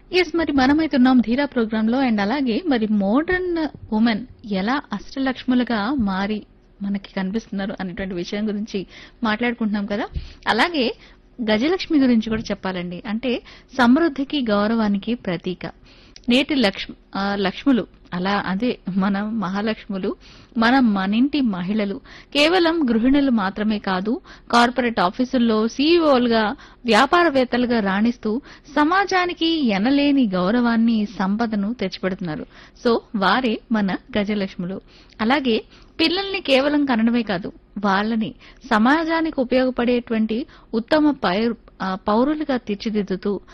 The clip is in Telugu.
ఎస్ మరి మనమైతే ఉన్నాం ధీరా ప్రోగ్రామ్ లో అండ్ అలాగే మరి మోడర్న్ ఉమెన్ ఎలా అష్టలక్ష్ములుగా మారి మనకి కనిపిస్తున్నారు అనేటువంటి విషయం గురించి మాట్లాడుకుంటున్నాం కదా అలాగే గజలక్ష్మి గురించి కూడా చెప్పాలండి అంటే సమృద్ధికి గౌరవానికి ప్రతీక నేటి లక్ష్మ ఆ, లక్ష్ములు అలా అదే మన మహాలక్ష్ములు మనం మనింటి మహిళలు కేవలం గృహిణులు మాత్రమే కాదు కార్పొరేట్ ఆఫీసుల్లో సీఈఓలుగా వ్యాపారవేత్తలుగా రాణిస్తూ సమాజానికి ఎనలేని గౌరవాన్ని సంపదను తెచ్చిపెడుతున్నారు సో వారే మన గజలక్ష్ములు అలాగే పిల్లల్ని కేవలం కనడమే కాదు వాళ్ళని సమాజానికి ఉపయోగపడేటువంటి ఉత్తమ పై- ఆ, పౌరులుగా తీర్చిదిద్దుతూ